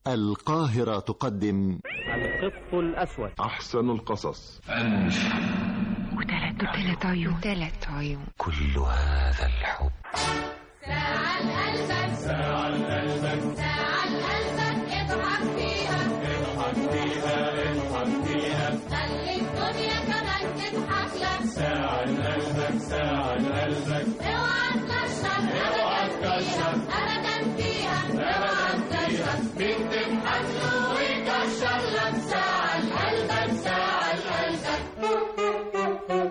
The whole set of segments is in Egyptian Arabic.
القاهرة تقدم القط الأسود أحسن القصص وثلاث وثلاث عيون ثلاث عيون كل هذا الحب ساعة قلبك ساعة قلبك ساعة قلبك اضحك فيها اضحك فيها اضحك فيها خلي الدنيا كمان تضحك لك ساعة قلبك ساعة قلبك اوعى تكشر اوعى تكشر ابدا فيها اوعى تكشر مين تضحك له ويكشر لك ساعة قلبك ساعة قلبك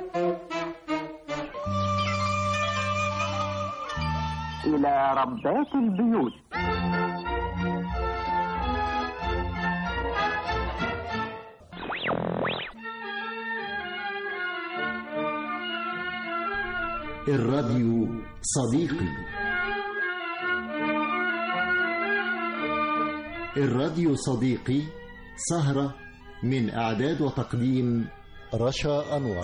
إلى ربات البيوت الراديو صديقي الراديو صديقي سهرة من إعداد وتقديم رشا أنور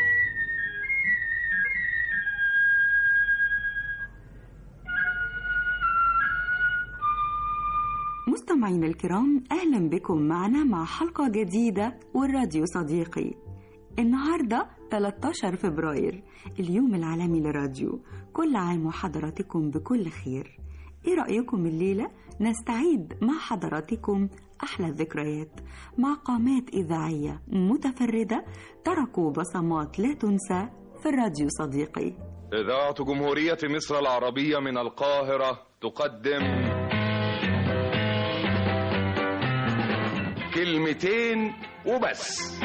مستمعينا الكرام أهلا بكم معنا مع حلقة جديدة والراديو صديقي النهاردة 13 فبراير اليوم العالمي للراديو كل عام وحضراتكم بكل خير ايه رأيكم الليلة نستعيد مع حضراتكم أحلى الذكريات مع قامات إذاعية متفردة تركوا بصمات لا تنسى في الراديو صديقي إذاعة جمهورية مصر العربية من القاهرة تقدم كلمتين وبس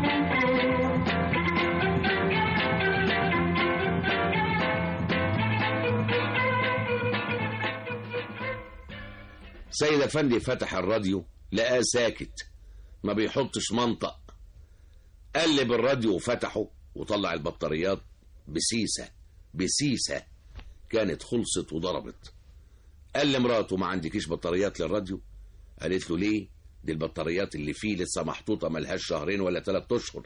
سيد افندي فتح الراديو لقاه ساكت ما بيحطش منطق قلب الراديو وفتحه وطلع البطاريات بسيسة بسيسة كانت خلصت وضربت قال لمراته ما عندكيش بطاريات للراديو قالت له ليه دي البطاريات اللي فيه لسه محطوطة ملهاش شهرين ولا ثلاث أشهر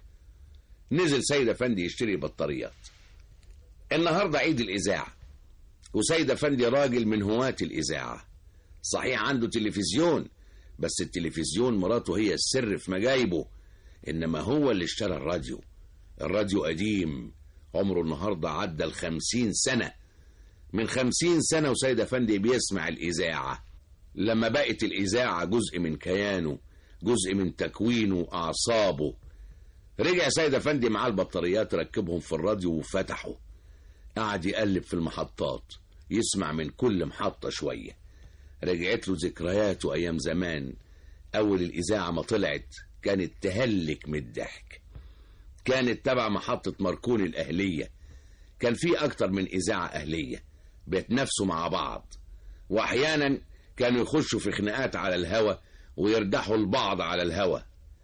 نزل سيد أفندي يشتري بطاريات النهاردة عيد الإذاعة وسيد أفندي راجل من هواة الإذاعة صحيح عنده تلفزيون بس التلفزيون مراته هي السر في مجايبه إنما هو اللي اشترى الراديو الراديو قديم عمره النهاردة عدى الخمسين سنة من خمسين سنة وسيد أفندي بيسمع الإذاعة لما بقت الإذاعة جزء من كيانه جزء من تكوينه وأعصابه رجع سيد أفندي معاه البطاريات ركبهم في الراديو وفتحه قعد يقلب في المحطات يسمع من كل محطة شوية رجعت له ذكرياته أيام زمان أول الإذاعة ما طلعت كانت تهلك من الضحك كانت تبع محطة ماركوني الأهلية كان في أكتر من إذاعة أهلية بيتنافسوا مع بعض وأحيانا كانوا يخشوا في خناقات على الهوا ويردحوا البعض على الهوا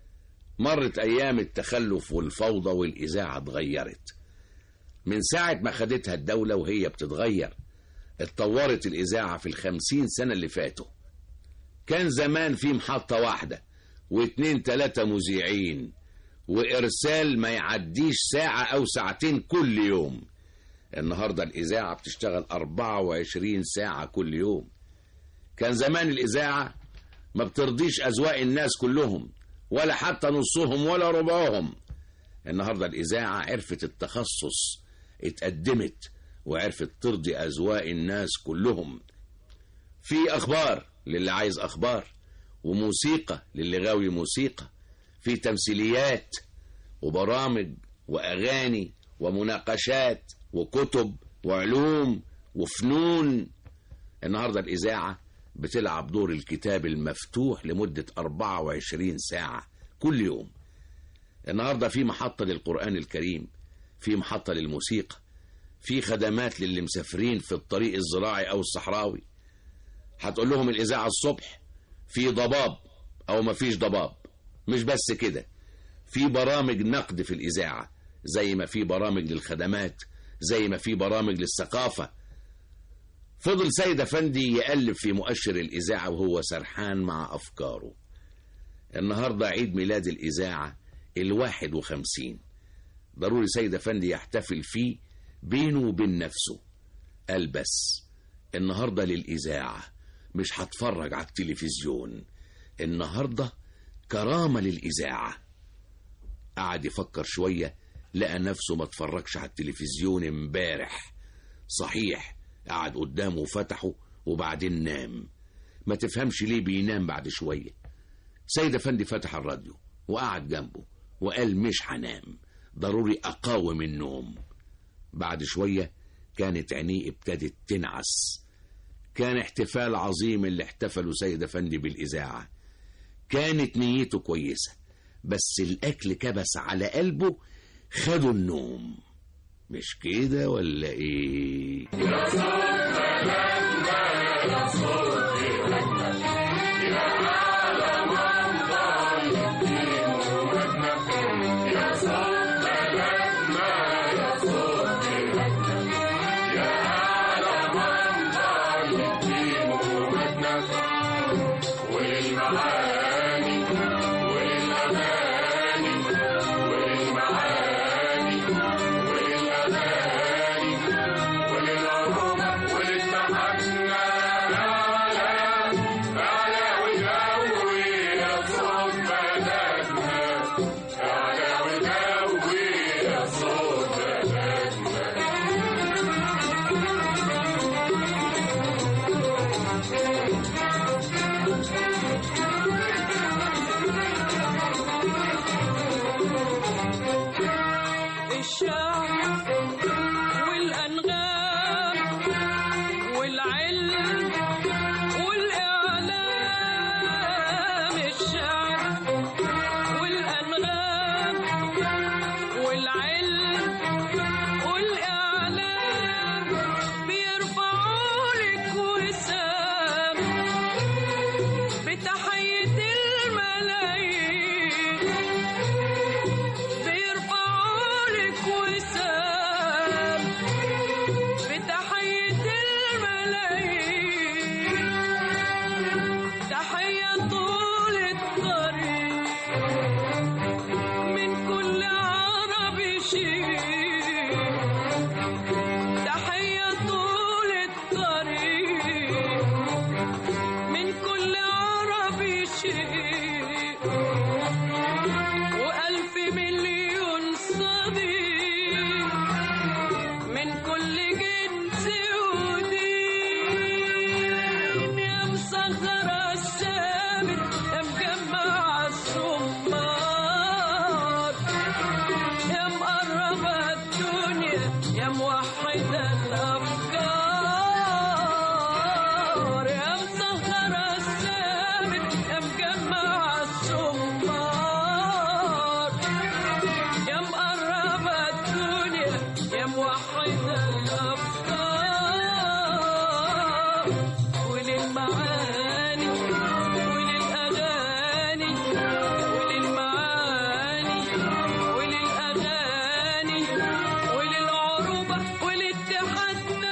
مرت أيام التخلف والفوضى والإذاعة اتغيرت من ساعة ما خدتها الدولة وهي بتتغير اتطورت الإذاعة في الخمسين سنة اللي فاتوا كان زمان في محطة واحدة واتنين تلاتة مذيعين وإرسال ما يعديش ساعة أو ساعتين كل يوم النهاردة الإذاعة بتشتغل 24 ساعة كل يوم كان زمان الإذاعة ما بترضيش أذواق الناس كلهم ولا حتى نصهم ولا ربعهم النهاردة الإذاعة عرفت التخصص اتقدمت وعرفت ترضي أذواق الناس كلهم في أخبار للي عايز أخبار وموسيقى للي غاوي موسيقى في تمثيليات وبرامج وأغاني ومناقشات وكتب وعلوم وفنون النهاردة الإذاعة بتلعب دور الكتاب المفتوح لمدة 24 ساعة كل يوم النهاردة في محطة للقرآن الكريم في محطة للموسيقى في خدمات للي مسافرين في الطريق الزراعي أو الصحراوي هتقول لهم الإذاعة الصبح في ضباب أو مفيش ضباب مش بس كده في برامج نقد في الإذاعة زي ما في برامج للخدمات زي ما في برامج للثقافة فضل سيد أفندي يقلب في مؤشر الإذاعة وهو سرحان مع أفكاره النهاردة عيد ميلاد الإذاعة الواحد وخمسين ضروري سيد أفندي يحتفل فيه بينه وبين نفسه قال بس النهاردة للإذاعة مش هتفرج على التلفزيون النهاردة كرامة للإذاعة قعد يفكر شوية لقى نفسه ما اتفرجش على التلفزيون امبارح صحيح قعد قدامه وفتحه وبعدين نام ما تفهمش ليه بينام بعد شوية سيد أفندي فتح الراديو وقعد جنبه وقال مش هنام ضروري أقاوم النوم بعد شوية كانت عينيه ابتدت تنعس كان احتفال عظيم اللي احتفلوا سيد أفندي بالإذاعة كانت نيته كويسة بس الأكل كبس على قلبه خدوا النوم مش كده ولا ايه الشعر والأنغام والعلم والإعلام الشعر والأنغام والعلم والإعلام بيرفعوا لك وسام بتحية الملايين بيرفعوا لك وسام بتحية الملايين تحية طول الطريق من كل عربي شيء تحية طول الطريق من كل عربي شيء وألف مليون صديق من كل جنس ودين يا مسخرة السامر يا مجمع الصمار يا مقربة الدنيا يا موحدة الأفكار يا مسخرة السامر يا مجمع الصمار يا مقربة الدنيا يا موحدة الأفكار وللمعاني وللأغاني وللمعاني وللأغاني وللعروبة ولاتحادنا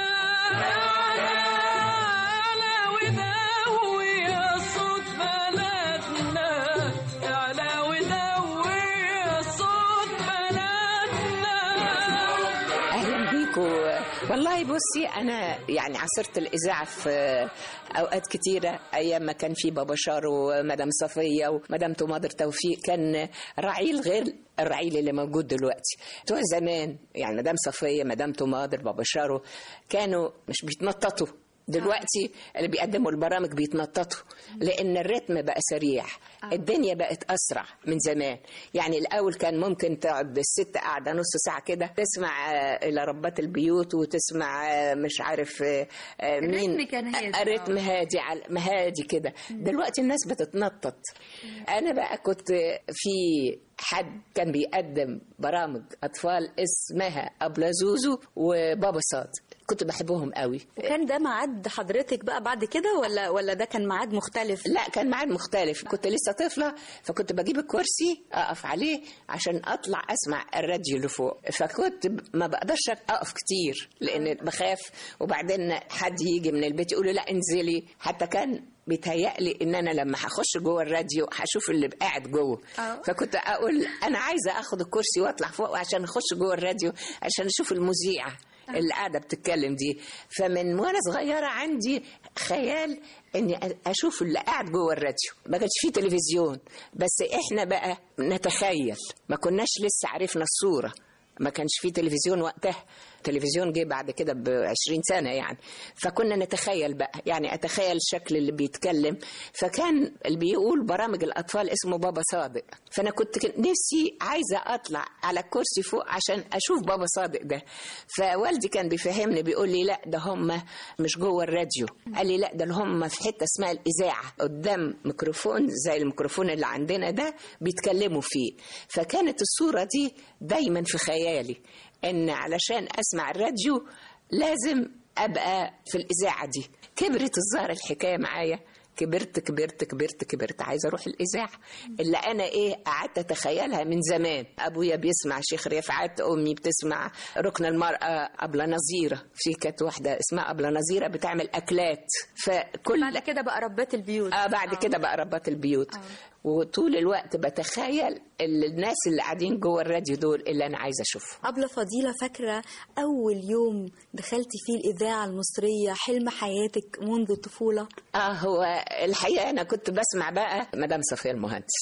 على وداوي يا صوت بلدنا على وداوي يا صوت بلدنا اهلا بيكم والله بصي انا يعني عاصرت الاذاعه في اوقات كتيره ايام ما كان في بابا شار ومدام صفيه ومدام تماضر توفيق كان رعيل غير الرعيل اللي موجود دلوقتي بتوع زمان يعني مدام صفيه مدام تماضر بابا شارو كانوا مش بيتنططوا دلوقتي اللي بيقدموا البرامج بيتنططوا لان الريتم بقى سريع الدنيا بقت اسرع من زمان يعني الاول كان ممكن تقعد بالست قاعده نص ساعه كده تسمع آه، الى ربات البيوت وتسمع آه، مش عارف آه، آه، مين الريتم كان هادي. آه، رتم هادي على هادي كده دلوقتي الناس بتتنطط انا بقى كنت في حد كان بيقدم برامج اطفال اسمها ابله زوزو وبابا صاد كنت بحبهم قوي وكان ده ميعاد حضرتك بقى بعد كده ولا ولا ده كان ميعاد مختلف لا كان ميعاد مختلف كنت لسه طفلة فكنت بجيب الكرسي أقف عليه عشان أطلع أسمع الراديو اللي فوق فكنت ب- ما بقدرش أقف كتير لأن بخاف وبعدين حد يجي من البيت يقول له لا انزلي حتى كان بيتهيألي ان انا لما هخش جوه الراديو هشوف اللي قاعد جوه آه. فكنت اقول انا عايزه اخد الكرسي واطلع فوق عشان اخش جوه الراديو عشان اشوف المذيع اللي قاعده بتتكلم دي فمن وانا صغيره عندي خيال اني اشوف اللي قاعد جوه الراديو ما كانش فيه تلفزيون بس احنا بقى نتخيل ما كناش لسه عرفنا الصوره ما كانش فيه تلفزيون وقتها التلفزيون جه بعد كده ب 20 سنه يعني فكنا نتخيل بقى يعني اتخيل شكل اللي بيتكلم فكان اللي بيقول برامج الاطفال اسمه بابا صادق فانا كنت نفسي عايزه اطلع على الكرسي فوق عشان اشوف بابا صادق ده فوالدي كان بيفهمني بيقول لي لا ده هم مش جوه الراديو قال لي لا ده هم في حته اسمها الاذاعه قدام ميكروفون زي الميكروفون اللي عندنا ده بيتكلموا فيه فكانت الصوره دي دايما في خيالي ان علشان اسمع الراديو لازم ابقى في الاذاعه دي كبرت الظاهر الحكايه معايا كبرت كبرت كبرت كبرت عايزه اروح الاذاعه اللي انا ايه قعدت اتخيلها من زمان ابويا بيسمع شيخ رفعت امي بتسمع ركن المراه ابله نظيره في كانت واحده اسمها ابله نظيره بتعمل اكلات فكل بعد كده بقى ربات البيوت اه بعد كده بقى ربات البيوت وطول الوقت بتخيل الناس اللي قاعدين جوه الراديو دول اللي انا عايزه اشوفهم أبلة فضيلة فاكرة أول يوم دخلتي فيه الإذاعة المصرية حلم حياتك منذ الطفولة اه هو الحقيقه انا كنت بسمع بقى مدام صفيه المهندس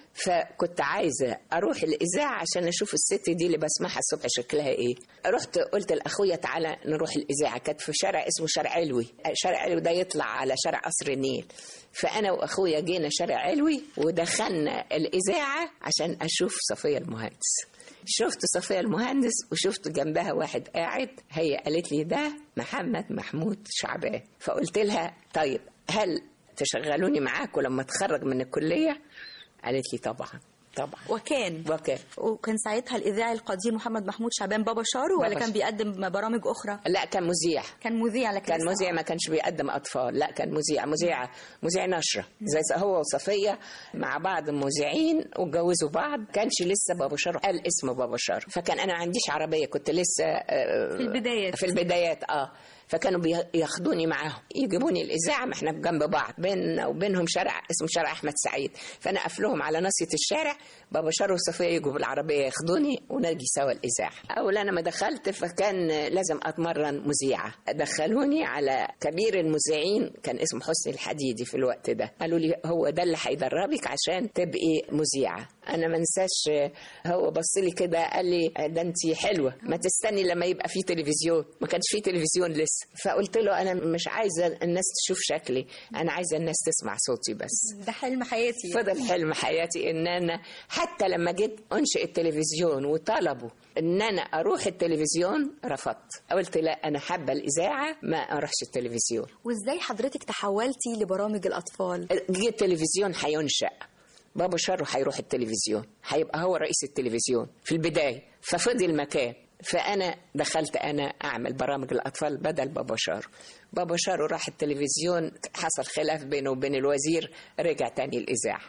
فكنت عايزه اروح الاذاعه عشان اشوف الست دي اللي بسمعها الصبح شكلها ايه رحت قلت لاخويا تعالى نروح الاذاعه كانت في شارع اسمه شارع علوي شارع علوي ده يطلع على شارع قصر النيل فانا واخويا جينا شارع علوي ودخلنا الاذاعه عشان اشوف صفيه المهندس شفت صفية المهندس وشفت جنبها واحد قاعد هي قالت لي ده محمد محمود شعبان فقلت لها طيب هل تشغلوني معاكم لما اتخرج من الكلية قالت لي طبعا طبعا وكان وكان وكان ساعتها الإذاعي القدير محمد محمود شعبان بابا شارو ولا بابا كان ش- بيقدم برامج أخرى لا كان مذيع كان مذيع لكن كان لسه- مذيع ما كانش بيقدم اطفال لا كان مذيع مذيع مذيع نشره زي س- هو وصفيه مع بعض مذيعين واتجوزوا بعض كانش لسه بابا شر قال اسمه بابا شر فكان انا ما عنديش عربيه كنت لسه آه، في البدايات. في البدايات اه فكانوا بياخدوني معاهم يجيبوني الاذاعه ما احنا جنب بعض بيننا وبينهم شارع اسمه شارع احمد سعيد فانا اقفلهم على ناصيه الشارع بابا شر وصفيه يجوا بالعربيه ياخدوني ونجي سوا الاذاعه اول انا ما دخلت فكان لازم اتمرن مذيعه دخلوني على كبير المذيعين كان اسمه حسني الحديدي في الوقت ده قالوا لي هو ده اللي هيدربك عشان تبقي مذيعه انا ما انساش هو بص لي كده قال لي ده انت حلوه ما تستني لما يبقى في تلفزيون ما كانش في تلفزيون لسه فقلت له انا مش عايزه الناس تشوف شكلي انا عايزه الناس تسمع صوتي بس ده حلم حياتي فضل حلم حياتي ان انا حتى لما جيت انشئ التلفزيون وطلبوا ان انا اروح التلفزيون رفضت قلت لا انا حابه الاذاعه ما اروحش التلفزيون وإزاي حضرتك تحولتي لبرامج الأطفال جه التلفزيون هينشأ بابا شرو هيروح التلفزيون هيبقى هو رئيس التلفزيون في البداية ففضل مكان فأنا دخلت أنا أعمل برامج الأطفال بدل بابا شارو بابا شارو راح التلفزيون حصل خلاف بينه وبين الوزير رجع تاني الإذاعة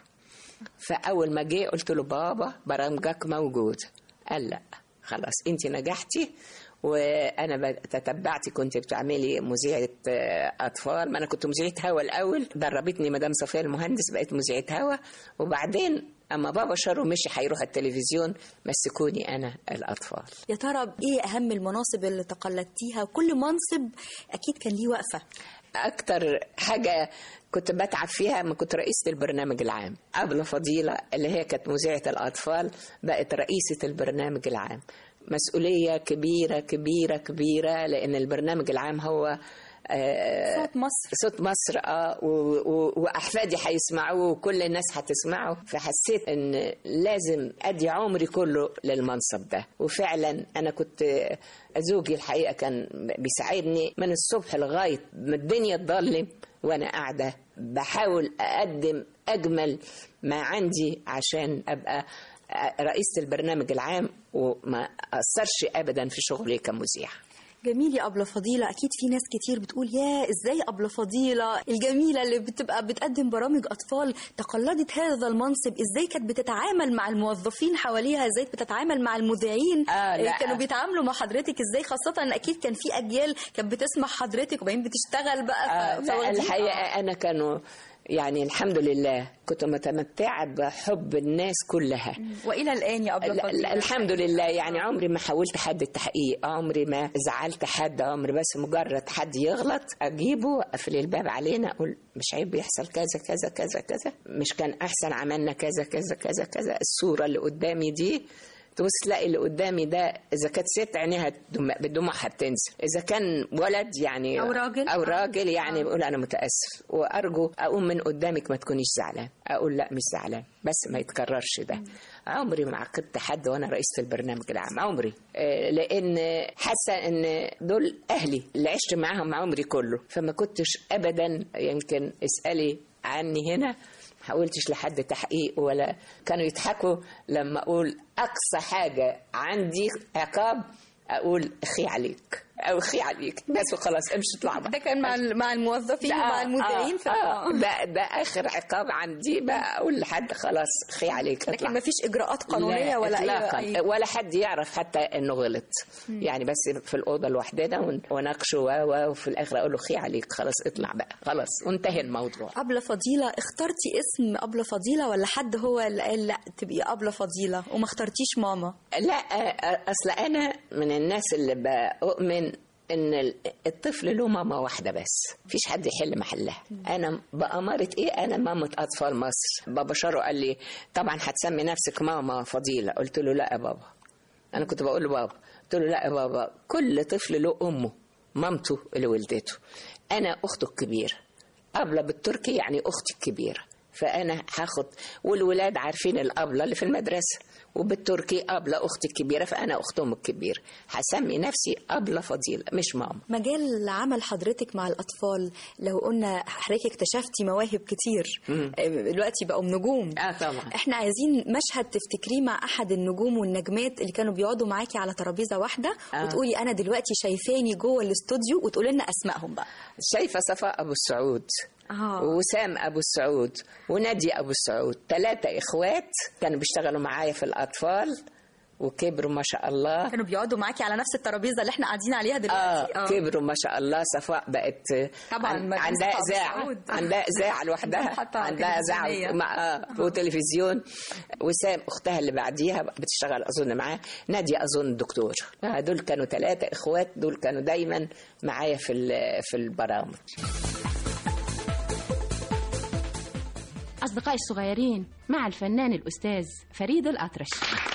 فأول ما جه قلت له بابا برامجك موجود قال لا خلاص انت نجحتي وانا تتبعتي كنت بتعملي مذيعه آه، اطفال ما انا كنت مذيعه هوا الاول دربتني مدام صفيه المهندس بقيت مذيعه هوا وبعدين اما بابا شارو مشي هيروح التلفزيون مسكوني انا الاطفال يا ترى إيه أهم المناصب اللي تقلدتيها وكل منصب أكيد كان ليه وقفة اكتر حاجه كنت بتعب فيها لما كنت رئيسه البرنامج العام قبل فضيله اللي هي كانت مذيعه الاطفال بقت رئيسه البرنامج العام مسؤوليه كبيره كبيره كبيره لان البرنامج العام هو آه، صوت مصر صوت مصر اه و- و- واحفادي هيسمعوه وكل الناس هتسمعه فحسيت ان لازم ادي عمري كله للمنصب ده وفعلا انا كنت زوجي الحقيقه كان بيساعدني من الصبح لغايه ما الدنيا تضلم وانا قاعده بحاول اقدم اجمل ما عندي عشان ابقى رئيسه البرنامج العام وما اثرش ابدا في شغلي كمذيعه جميل يا أبلة فضيلة أكيد في ناس كتير بتقول يا إزاي أبلة فضيلة الجميلة اللي بتبقى بتقدم برامج أطفال تقلدت هذا المنصب إزاي كانت بتتعامل مع الموظفين حواليها إزاي بتتعامل مع المذيعين آه، لا. كانوا بيتعاملوا مع حضرتك إزاي خاصة إن أكيد كان في أجيال كانت بتسمع حضرتك وبعدين بتشتغل بقى آه، ف- لا فواخدين- الحقيقه انا كانوا يعني الحمد لله كنت متمتعة بحب الناس كلها والى الان يا ابله لا- لا، فضيله الحمد لله يعني عمري ما حاولت حد التحقيق عمري ما زعلت حد عمري بس مجرد حد يغلط اجيبه اقفل الباب علينا اقول مش عيب يحصل كذا كذا كذا كذا مش كان احسن عملنا كذا كذا كذا كذا الصوره اللي قدامي دي تبص تلاقي اللي قدامي ده اذا كانت ست عينيها دم- بدموعها بتنزل اذا كان ولد يعني أو راجل. او راجل يعني بيقول انا متاسف وارجو اقوم من قدامك ما تكونيش زعلان اقول لا مش زعلان بس ما يتكررش ده عمري ما عاقبت حد وانا رئيسه البرنامج العام عمري آه، لان حاسه ان دول اهلي اللي عشت معاهم عمري كله فما كنتش ابدا يمكن اسالي عني هنا ما حاولتش لحد تحقيق ولا كانوا يضحكوا لما اقول اقصى حاجه عندي عقاب اقول اخي عليك او اخي عليك بس وخلاص امشي اطلع بقى ده كان مع ال- مع الموظفين ومع المذيعين آه, ف... آه ده ده اخر عقاب عندي بقى اقول لحد خلاص اخي عليك لكن اطلع. ما فيش اجراءات قانونيه لا ولا إطلاقاً. اي ولا حد يعرف حتى انه غلط مم. يعني بس في الاوضه لوحدنا ون- وناقشه و- و- وفي الاخر اقول له اخي عليك خلاص اطلع بقى خلاص وانتهى الموضوع أبلة فضيلة اخترتي اسم أبلة فضيلة ولا حد هو اللي قال لا تبقي أبلة فضيلة وما اخترتيش ماما لا آه، اصل انا من الناس اللي بؤمن ان ال- الطفل له ماما واحده بس مفيش حد يحل محلها انا بأمارة ايه انا مامة اطفال مصر بابا شارو قال لي طبعا هتسمي نفسك ماما فضيله قلت له لا يا بابا انا كنت بقول له بابا قلت له لا يا بابا كل طفل له امه مامته اللي ولدته انا اخته الكبيره أبلة بالتركي يعني أختي الكبيرة فأنا هاخد والولاد عارفين الأبلة اللي في المدرسة وبالتركي أبلة أختي الكبيرة فأنا أختهم الكبيرة هسمي نفسي أبلة فضيلة مش ماما مجال عمل حضرتك مع الأطفال لو قلنا حضرتك اكتشفتي مواهب كتير مم. دلوقتي بقوا نجوم اه طبعا احنا عايزين مشهد تفتكريه مع احد النجوم والنجمات اللي كانوا بيقعدوا معاكي على ترابيزه واحده آه. وتقولي انا دلوقتي شايفاني جوه الاستوديو وتقولي لنا اسمائهم بقى شايفة صفاء أبو السعود اه وسام أبو السعود ونادية أبو السعود ثلاثة إخوات كانوا بيشتغلوا معايا في الأطفال وكبروا ما شاء الله كانوا بيقعدوا معاكي على نفس الترابيزه اللي احنا قاعدين عليها اه دلوقتي كبروا ما شاء الله صفاء بقت طبعاً، عن- مدرسة عندها أبو اذاعه سعود. عندها اذاعه لوحدها حتى عندها اذاعه تلفزيونية. مع اه وتلفزيون وسام اختها اللي بعديها بتشتغل اظن معاه ناديه اظن دكتور آه دول كانوا ثلاثه اخوات دول كانوا دايما معايا في ال- في البرامج أصدقائي الصغيرين مع الفنان الأستاذ فريد الأطرش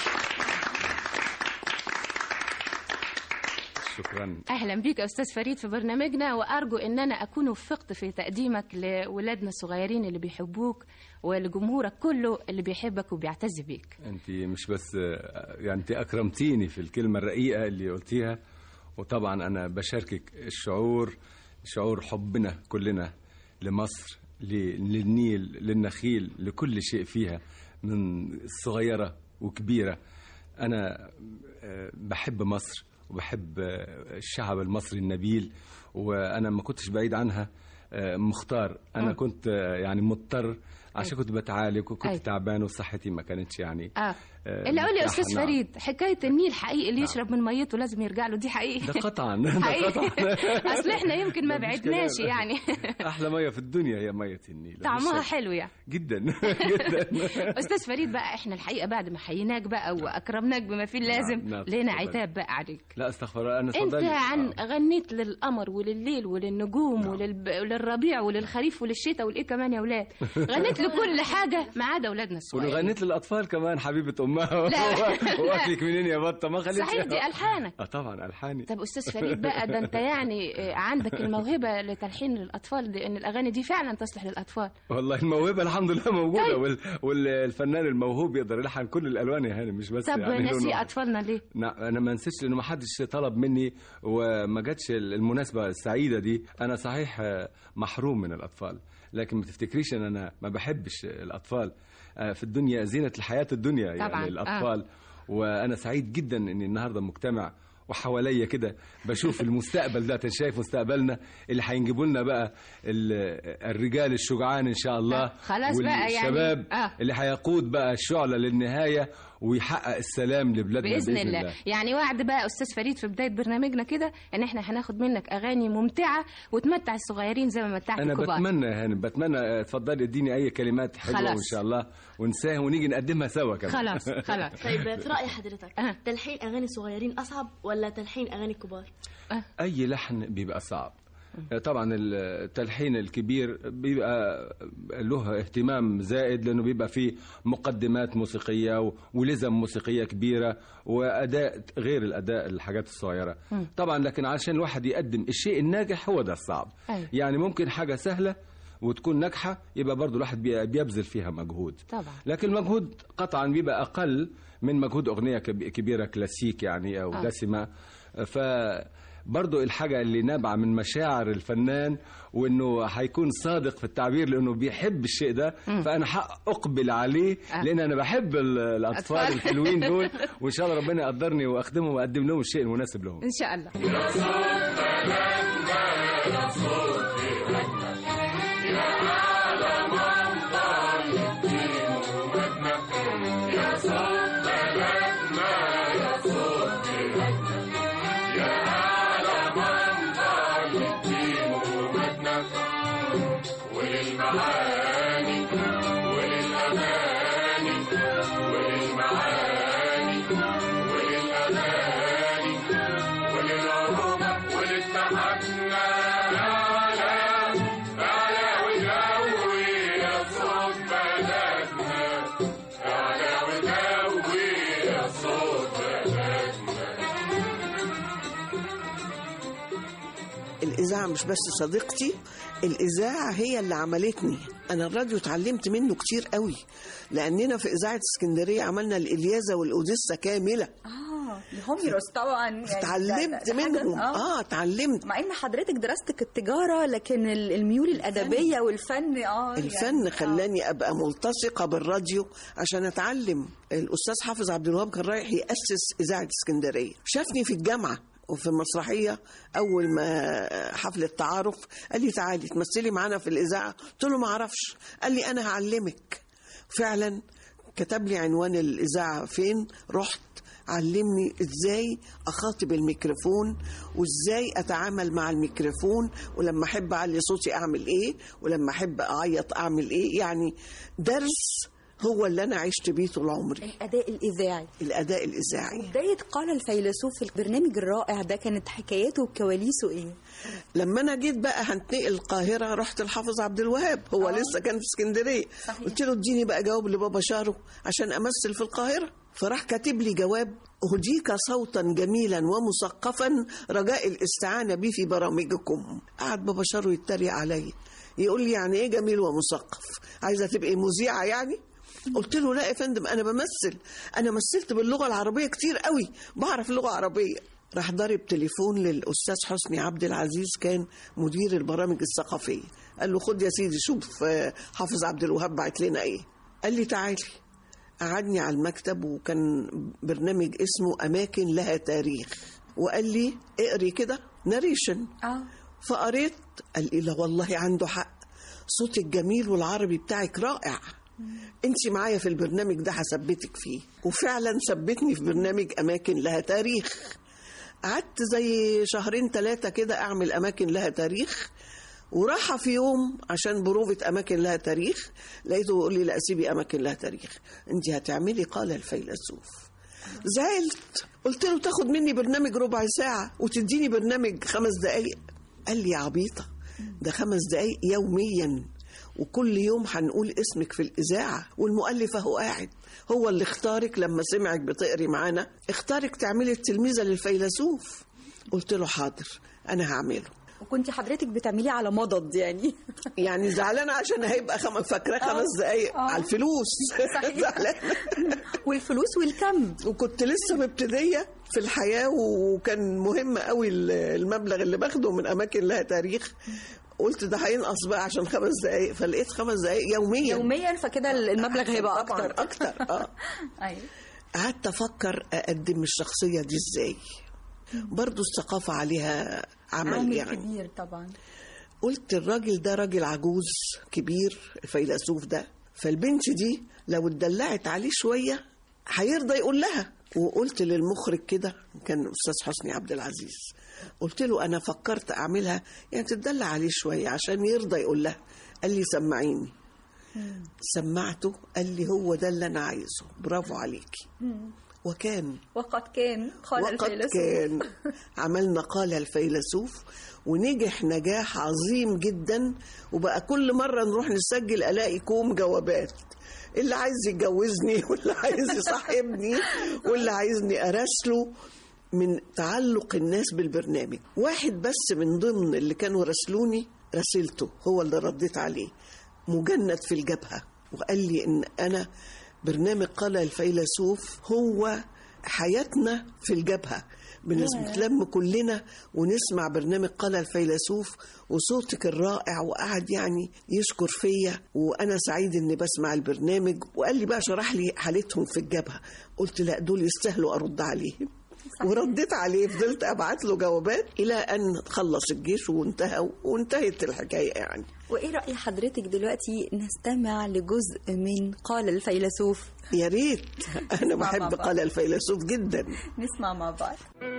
شكرا أهلا بك يا أستاذ فريد في برنامجنا وأرجو أن أنا أكون وفقت في تقديمك لولادنا الصغيرين اللي بيحبوك ولجمهورك كله اللي بيحبك وبيعتز بيك انت مش بس يعني انت اكرمتيني في الكلمه الرقيقه اللي قلتيها وطبعا انا بشاركك الشعور شعور حبنا كلنا لمصر ل- للنيل للنخيل لكل شيء فيها من صغيره وكبيره انا آه، بحب مصر وبحب آه، الشعب المصري النبيل وانا ما كنتش بعيد عنها آه، مختار انا مم. كنت آه، يعني مضطر عشان كنت بتعالج وكنت أي. تعبان وصحتي ما كانتش يعني آه. آه، اللي قول لي يا مرتاحة. أستاذ نعم. فريد حكاية النيل حقيقي اللي يشرب من ميته لازم يرجع له دي حقيقي ده قطعا ده حقيقي قطعا أصل إحنا يمكن ما مفيش بعدناش كلام. يعني احلى ميه في الدنيا هي ميه النيل طعمها مفيش شك. حلو يعني جدا جدا استاذ فريد بقى احنا الحقيقه بعد ما حييناك بقى واكرمناك بما فيه اللازم نعم، نعم، لنا اتفضلي. عتاب بقى عليك لا استغفر الله انا انت اتفضلي. عن آه. غنيت للقمر ولليل وللنجوم وللب... وللربيع وللخريف وللشتاء والايه كمان يا اولاد غنيت لكل حاجه ما عدا اولادنا الصغيرين وغنيت للاطفال كمان حبيبه امها لا. واكلك منين يا بطه ما خليتش صحيح دي الحانك اه طبعا الحاني طب استاذ فريد بقى ده انت يعني آه، عندك الموهبه لتلحين للاطفال لان الاغاني دي فعلا تصلح للاطفال والله الموهبه الحمد لله موجوده طيب. وال... والفنان الموهوب يقدر يلحن كل الالوان يا هاني مش بس طب يعني لون نسي واحد. اطفالنا ليه نعم انا ما نسيتش لانه ما حدش طلب مني وما جاتش المناسبه السعيده دي انا صحيح آه، محروم من الاطفال لكن ما تفتكريش ان انا ما بحبش الاطفال آه، في الدنيا زينه الحياه الدنيا طبعاً، يعني آه. الاطفال وانا سعيد جدا اني النهارده مجتمع وحواليا كده بشوف المستقبل ده شايف مستقبلنا اللي هينجبوا لنا بقى ال- الرجال الشجعان ان شاء الله خلاص بقى يعني- والشباب آه. اللي هيقود بقى الشعلة للنهاية ويحقق السلام لبلادنا باذن الله يعني وعد بقى استاذ فريد في بدايه برنامجنا كده ان احنا هناخد منك اغاني ممتعه وتمتع الصغيرين زي ما متعت انا الكبار بتمنى يا هانم بتمنى آه، اتفضلي اديني اي كلمات حلوه خلاص. وان شاء الله ونساهم ونيجي نقدمها سوا كمان خلاص خلاص طيب في رأي حضرتك تلحين أغاني صغيرين أصعب ولا تلحين أغاني كبار؟ اي لحن بيبقى صعب طبعا التلحين الكبير بيبقى له اهتمام زائد لانه بيبقى فيه مقدمات موسيقيه و- ولزم موسيقيه كبيره واداء غير الاداء الحاجات الصغيره مم. طبعا لكن عشان الواحد يقدم الشيء الناجح هو ده الصعب أيوة. يعني ممكن حاجه سهله وتكون ناجحه يبقى برضو الواحد بي- بيبذل فيها مجهود طبعا لكن المجهود قطعا بيبقى اقل من مجهود اغنيه كب- كبيره كلاسيك يعني او آه. دسمه ف برضو الحاجة اللي نابعة من مشاعر الفنان وانه هيكون صادق في التعبير لانه بيحب الشيء ده فانا حق اقبل عليه آه. لان انا بحب ال- الاطفال أطفال. الحلوين دول وان شاء الله ربنا يقدرني واخدمهم واقدم لهم الشيء المناسب لهم ان شاء الله وللمعاني وللأماني وللمعاني وللأماني وللعروبة وللتحنى أعلى أعلى ودوي يا صوت بلدنا أعلى ودوي يا صوت بلدنا الإذاعة مش بس صديقتي الإذاعة هي اللي عملتني أنا الراديو اتعلمت منه كتير قوي لأننا في إذاعة اسكندرية عملنا الإلياذة والأوديسة كاملة اه هوميروس طبعا يعني اتعلمت ده- ده حاجة- منهم اه اتعلمت مع ان حضرتك دراستك التجاره لكن ال- الميول الادبيه والفن اه الفن يعني خلاني ابقى ملتصقه بالراديو عشان اتعلم الاستاذ حافظ عبد الوهاب كان رايح ياسس اذاعه اسكندريه شافني في الجامعه وفي المسرحيه اول ما حفله تعارف قال لي تعالي تمثلي معانا في الاذاعه قلت له ما اعرفش قال لي انا هعلمك فعلا كتب لي عنوان الاذاعه فين رحت علمني ازاي اخاطب الميكروفون وازاي اتعامل مع الميكروفون ولما احب اعلي صوتي اعمل ايه ولما احب اعيط اعمل ايه يعني درس هو اللي انا عشت بيه طول عمري الاداء الاذاعي الاداء الاذاعي بدايه قال الفيلسوف البرنامج الرائع ده كانت حكاياته وكواليسه ايه لما انا جيت بقى هنتقل القاهره رحت الحافظ عبد الوهاب هو آه. لسه كان في اسكندريه صحيح. قلت له اديني بقى جواب لبابا شارو عشان امثل في القاهره فراح كاتب لي جواب اهديك صوتا جميلا ومثقفا رجاء الاستعانه بي في برامجكم قعد بابا شارو يتريق عليا يقول لي يعني ايه جميل ومثقف عايزه تبقي مذيعه يعني قلت له لا يا فندم انا بمثل انا مثلت باللغه العربيه كتير قوي بعرف اللغه العربيه راح ضارب تليفون للاستاذ حسني عبد العزيز كان مدير البرامج الثقافيه قال له خد يا سيدي شوف آه، حافظ عبد الوهاب بعت لنا ايه قال لي تعالي قعدني على المكتب وكان برنامج اسمه اماكن لها تاريخ وقال لي اقري كده ناريشن اه فقريت قال لي لا والله عنده حق صوتك جميل والعربي بتاعك رائع انت معايا في البرنامج ده هثبتك فيه وفعلا ثبتني في برنامج اماكن لها تاريخ قعدت زي شهرين ثلاثة كده أعمل أماكن لها تاريخ وراحة في يوم عشان بروفة أماكن لها تاريخ لقيته بيقول لي لا سيبي أماكن لها تاريخ أنت هتعملي قال الفيلسوف زعلت قلت له تاخد مني برنامج ربع ساعة وتديني برنامج خمس دقايق قال لي يا عبيطة ده خمس دقايق يوميا وكل يوم هنقول اسمك في الإذاعة والمؤلف أهو قاعد هو اللي اختارك لما سمعك بتقري معانا اختارك تعملي التلميذة للفيلسوف قلت له حاضر أنا هعمله وكنت حضرتك بتعمليه على مضض يعني يعني زعلانة عشان هيبقى خم... فاكراه خمس دقايق على الفلوس صحيح. زعلانة والفلوس والكم وكنت لسه مبتدية في الحياة وكان مهم قوي المبلغ اللي باخده من أماكن لها تاريخ قلت ده هينقص بقى عشان خمس دقايق فلقيت خمس دقايق يوميا يوميا فكده المبلغ هيبقى طبعاً اكتر اكتر اه ايوه قعدت افكر اقدم الشخصيه دي ازاي برضو الثقافه عليها عمل, عامل يعني كبير طبعا قلت الراجل ده راجل عجوز كبير الفيلسوف ده فالبنت دي لو اتدلعت عليه شويه هيرضى يقول لها وقلت للمخرج كده كان استاذ حسني عبد العزيز قلت له انا فكرت اعملها يعني تدلع عليه شويه عشان يرضى يقول لها قال لي سمعيني سمعته قال لي هو ده اللي انا عايزه برافو عليكي وكان وقد كان قال وقد الفيلسوف كان عملنا قال الفيلسوف ونجح نجاح عظيم جدا وبقى كل مرة نروح نسجل ألاقي كوم جوابات اللي عايز يتجوزني واللي عايز يصاحبني واللي عايزني أراسله من تعلق الناس بالبرنامج واحد بس من ضمن اللي كانوا راسلوني راسلته هو اللي رديت عليه مجند في الجبهة وقال لي إن أنا برنامج قال الفيلسوف هو حياتنا في الجبهة بنتلم كلنا ونسمع برنامج قال الفيلسوف وصوتك الرائع وقعد يعني يشكر فيا وانا سعيد اني بسمع البرنامج وقال لي بقى شرح لي حالتهم في الجبهه قلت لا دول يستاهلوا ارد عليهم ورديت عليه فضلت ابعت له جوابات الى ان خلص الجيش وانتهى وانتهت الحكايه يعني وايه راي حضرتك دلوقتي نستمع لجزء من قال الفيلسوف يا ريت انا نسمع مع بحب بعض. قال الفيلسوف جدا نسمع مع بعض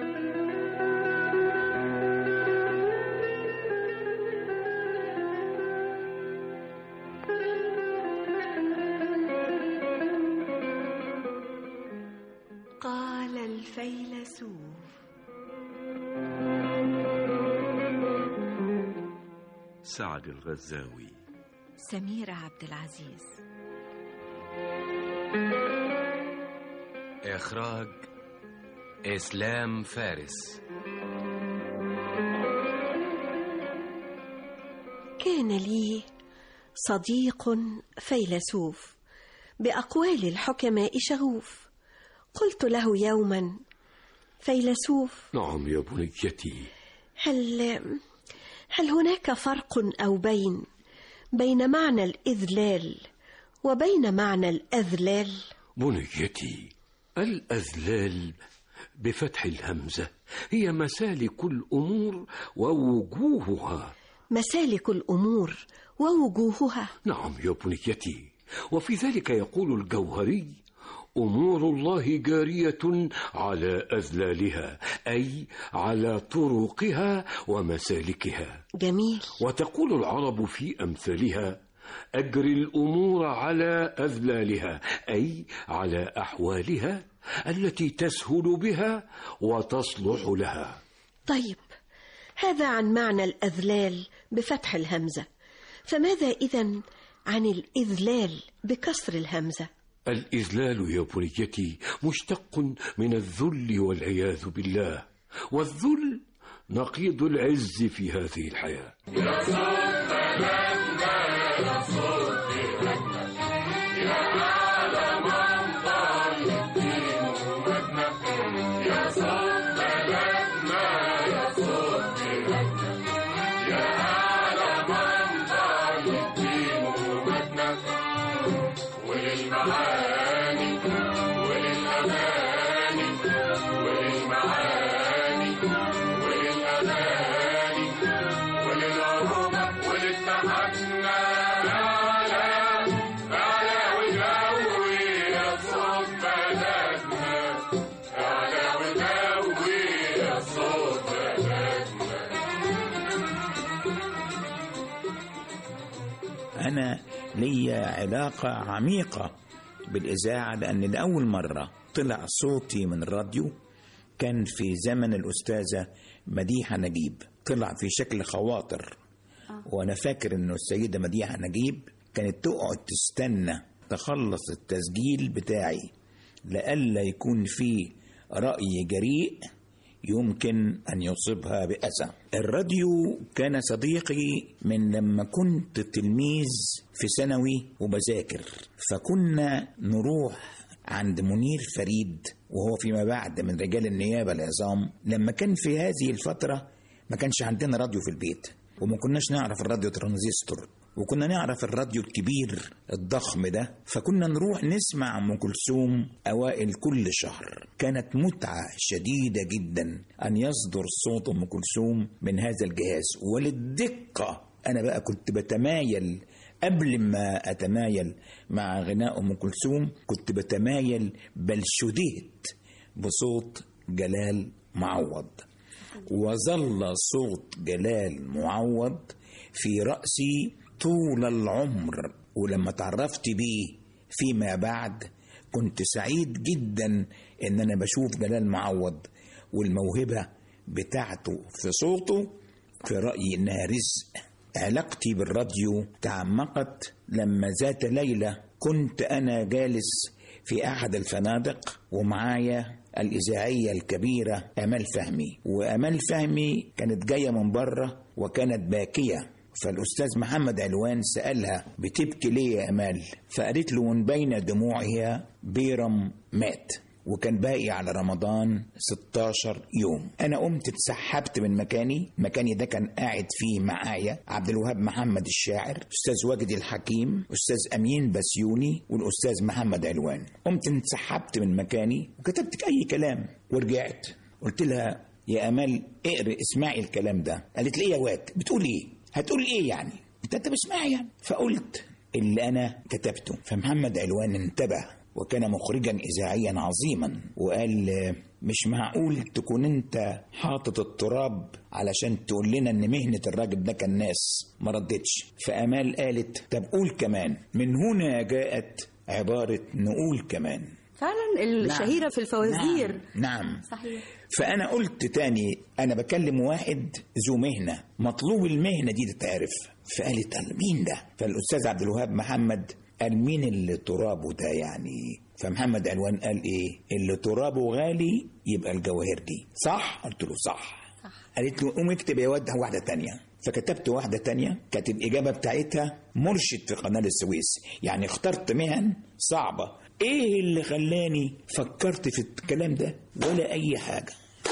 قال الفيلسوف سعد الغزاوي سميرة عبد العزيز إخراج إسلام فارس كان لي صديق فيلسوف باقوال الحكماء شغوف قلت له يوما فيلسوف نعم يا بنيتي هل هل هناك فرق او بين بين معنى الاذلال وبين معنى الاذلال بنيتي الأذلال بفتح الهمزة هي مسالك الأمور ووجوهها مسالك الامور ووجوهها نعم يا بنيتي وفي ذلك يقول الجوهري أمور الله جارية على أذلالها أي على طرقها ومسالكها جميل وتقول العرب في أمثالها أجري الأمور على أذلالها أي على أحوالها التي تسهل بها وتصلح لها طيب هذا عن معنى الاذلال بفتح الهمزه فماذا اذا عن الاذلال بكسر الهمزه الإذلال يا بنيتي مشتق من الذل والعياذ بالله والذل نقيض العز في هذه الحياة يا صوت بلدنا يا صوت بلدنا يا أعلى منبر للدين ومجدنا يا صوت بلدنا يا صوت بلدنا يا أعلى منبر للدين ومجدنا وللمعاني وللأماني وللمعاني وللأماني وللعروبة ولاتحادنا أعلى أعلى وجوي يا صوت بلدنا أعلى وجوي يا صوت بلدنا أنا ليا علاقة عميقة بالإذاعة لأن لأول مرة طلع صوتي من الراديو كان في زمن الأستاذة مديحة نجيب طلع في شكل خواطر وأنا فاكر إنه السيدة مديحة نجيب كانت تقعد تستنى تخلص التسجيل بتاعي لئلا يكون فيه رأي جريء يمكن أن يصيبها بأذى الراديو كان صديقي من لما كنت تلميذ في ثانوي وبذاكر فكنا نروح عند منير فريد وهو فيما بعد من رجال النيابة العظام لما كان في هذه الفترة ما كانش عندنا راديو في البيت وما كناش نعرف الراديو ترانزستور وكنا نعرف الراديو الكبير الضخم ده فكنا نروح نسمع ام كلثوم اوائل كل شهر كانت متعه شديده جدا ان يصدر صوت ام كلثوم من هذا الجهاز وللدقه انا بقى كنت بتمايل قبل ما أتمايل مع غناء أم كلثوم كنت بتمايل بل شدهت بصوت جلال معوض وظل صوت جلال معوض في رأسي طول العمر ولما تعرفت بيه فيما بعد كنت سعيد جدا ان انا بشوف جلال معوض والموهبة بتاعته في صوته في رأيي انها رزق علاقتي بالراديو تعمقت لما ذات ليلة كنت انا جالس في احد الفنادق ومعايا الإذاعية الكبيرة أمال فهمي وأمال فهمي كانت جاية من بره وكانت باكية فالأستاذ محمد علوان سألها بتبكي ليه يا أمال فقالت له من بين دموعها بيرم مات وكان باقي على رمضان 16 يوم انا قمت اتسحبت من مكاني مكاني ده كان قاعد فيه معايا عبد الوهاب محمد الشاعر استاذ واجدي الحكيم استاذ امين بسيوني والاستاذ محمد علوان قمت اتسحبت من مكاني وكتبت اي كلام ورجعت قلت لها يا امال اقري اسمعي الكلام ده قالت لي إيه يا واد بتقول ايه هتقول ايه يعني انت انت بسمعي يعني فقلت اللي انا كتبته فمحمد علوان انتبه وكان مخرجا اذاعيا عظيما وقال آه، مش معقول تكون انت حاطط التراب علشان تقول لنا ان مهنه الراجل ده كان ناس ما ردتش فامال قالت طب قول كمان من هنا جاءت عباره نقول كمان فعلا الشهيرة في الفوازير نعم صحيح فانا قلت تاني انا بكلم واحد ذو مهنه مطلوب المهنه دي تتعرف فقالت قال مين ده فالاستاذ عبد الوهاب محمد قال مين اللي ترابه ده يعني فمحمد علوان قال ايه اللي ترابه غالي يبقى الجواهرجي صح قلت له صح قالت له قوم اكتب يا واد واحده تانية فكتبت واحده تانية كانت الاجابه بتاعتها مرشد في قناه السويس يعني اخترت مهن صعبه ايه اللي خلاني فكرت في الكلام ده ولا اي حاجه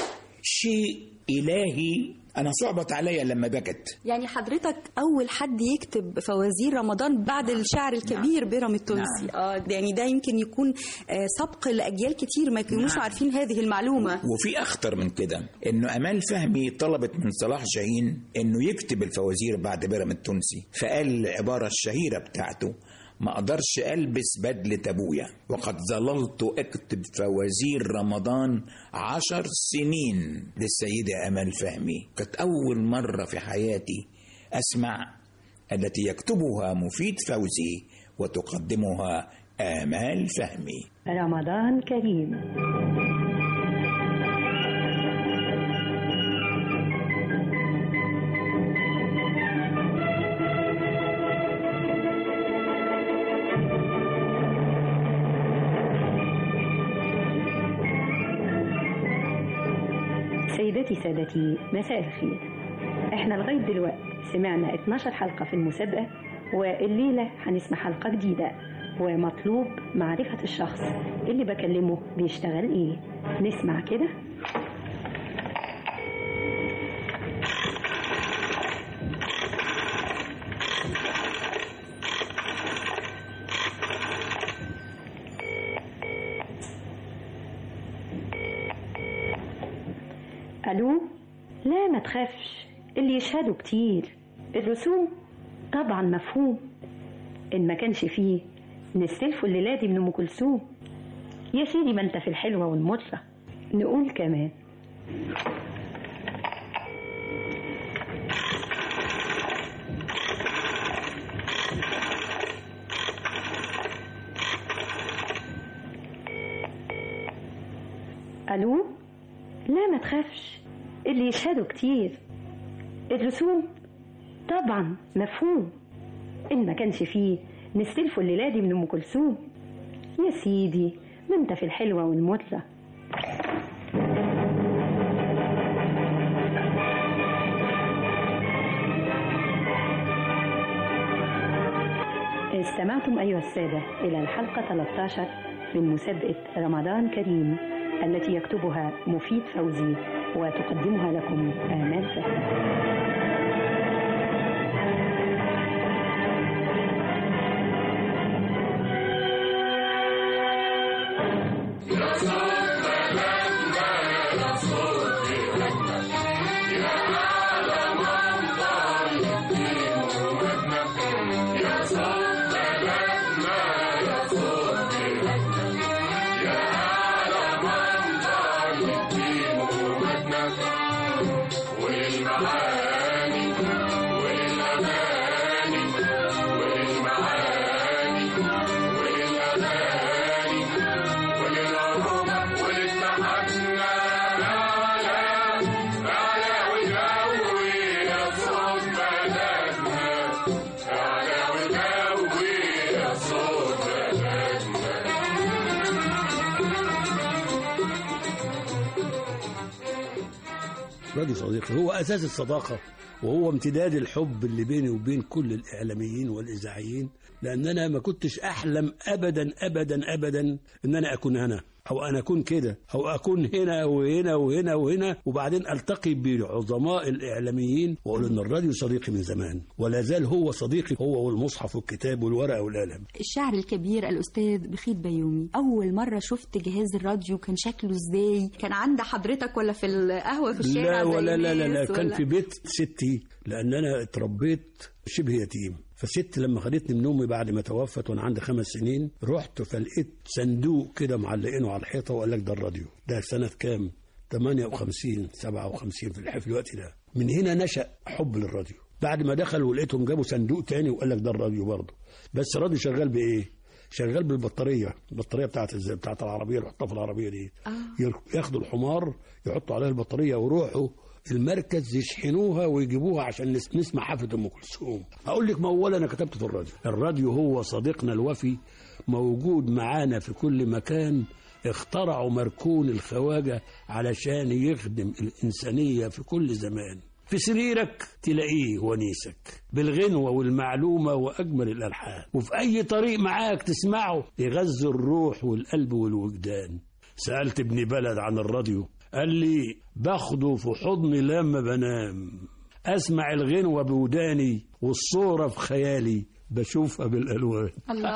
شيء الهي انا صعبت عليا لما بكت يعني حضرتك أول حد يكتب فوازير رمضان بعد الشاعر الكبير بيرم التونسي اه ده يعني ده يمكن يكون آه، سبق لأجيال كتير ما يكونوش نعم. عارفين هذه المعلومة وفي اخطر من كده انه امال فهمي طلبت من صلاح جاهين انه يكتب الفوازير بعد بيرم التونسي فقال العباره الشهيره بتاعته ما اقدرش البس بدلة ابويا وقد ظللت اكتب فوازير رمضان عشر سنين للسيدة امال فهمي كانت اول مرة في حياتي اسمع التي يكتبها مفيد فوزي وتقدمها امال فهمي رمضان كريم سيداتي سادتي مساء الخير احنا لغاية دلوقتي سمعنا 12 حلقة في المسابقة والليلة هنسمع حلقة جديدة ومطلوب معرفة الشخص اللي بكلمه بيشتغل ايه نسمع كده الو لا ما تخافش اللي يشهدوا كتير الرسوم طبعا مفهوم ان ما كانش فيه نستلفوا الليله دي من ام كلثوم يا سيدي ما انت في الحلوه والمره نقول كمان الو لا ما تخافش اللي يشهدوا كتير الرسوم طبعا مفهوم ان ما كانش فيه نستلفوا الليله دي من ام كلثوم يا سيدي ما انت في الحلوه والمره استمعتم أيها السادة إلى الحلقة 13 من مسابقة رمضان كريم التي يكتبها مفيد فوزي وتقدمها لكم آمال فهمي يا راديو صديقي هو اساس الصداقه وهو امتداد الحب اللي بيني وبين كل الاعلاميين والاذاعيين لان انا ما كنتش احلم ابدا ابدا ابدا ان انا اكون انا او انا اكون كده او اكون هنا وهنا وهنا وهنا وبعدين التقي بعظماء الاعلاميين واقول ان الراديو صديقي من زمان ولا زال هو صديقي هو والمصحف والكتاب والورقه والقلم الشاعر الكبير الأستاذ بخيت بيومي أول مرة شفت جهاز الراديو كان شكله إزاي كان عند حضرتك ولا في القهوة في الشارع لا زي ولا لا لا, لا الناس كان ولا- في بيت ستي لان انا اتربيت شبه يتيم فست لما خدتني من امي بعد ما توفت وانا عندي خمس سنين رحت فلقيت صندوق كده معلقينه على الحيطه وقال لك ده الراديو ده سنه كام 58 57 في الح- في الوقت ده من هنا نشا حب للراديو بعد ما دخل ولقيتهم جابوا صندوق تاني وقال لك ده الراديو برضه بس الراديو شغال بايه شغال بالبطاريه البطاريه بتاعت الز- بتاعت العربيه اللي يحطها في العربيه دي ير- ياخدوا الحمار يحطوا عليها البطاريه ويروحوا المركز يشحنوها ويجيبوها عشان نس- نسمع حفله ام كلثوم اقول لك ما اولا انا كتبت في الراديو الراديو هو صديقنا الوفي موجود معانا في كل مكان اخترعوا مركون الخواجه علشان يخدم الانسانيه في كل زمان في سريرك تلاقيه ونيسك بالغنوة والمعلومة وأجمل الألحان وفي أي طريق معاك تسمعه يغذي الروح والقلب والوجدان سألت ابن بلد عن الراديو قال لي باخده في حضني لما بنام أسمع الغنوة بوداني والصورة في خيالي بشوفها بالألوان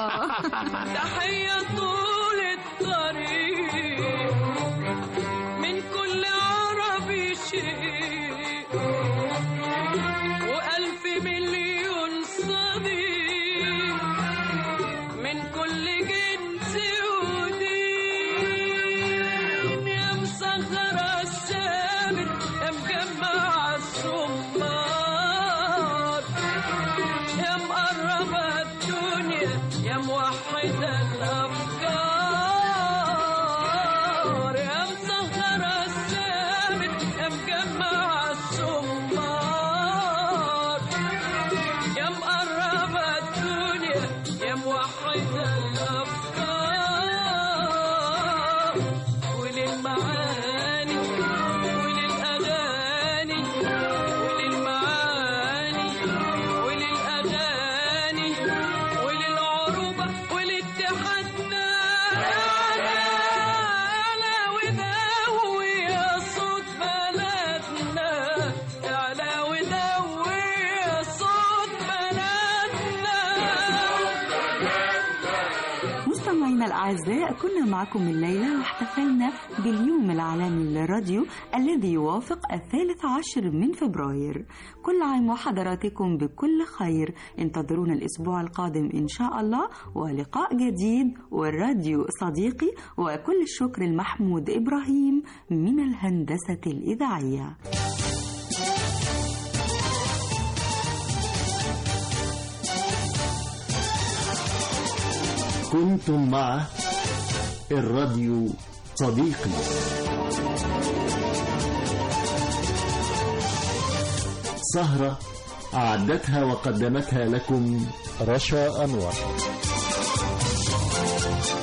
تحية طول الطريق من كل عربي شيء وألف مليون صديق من كل جنس ودين يا مسخرة السامر يا مجمع الصمار يا مقربة الدنيا يا موحدة الأفكار يا مسهرة السامر يا مجمع الصمار يا مقربة الدنيا يا موحدة الأفكار وللمعاني وللأغاني وللمعاني وللأغاني وللعروبة ولاتحادنا أعلى ودوي يا صوت بلدنا أعلى ودوي يا صوت بلدنا مستمعينا الأعزاء كنا معكم الليلة واحتفلنا باليوم العالمي للراديو الذي يوافق الثالث عشر من فبراير كل عام وحضراتكم بكل خير انتظرونا الأسبوع القادم إن شاء الله ولقاء جديد والراديو صديقي وكل الشكر المحمود إبراهيم من الهندسة الإذاعية كنتم مع الراديو صديقي سهرة أعدتها وقدمتها لكم رشا أنور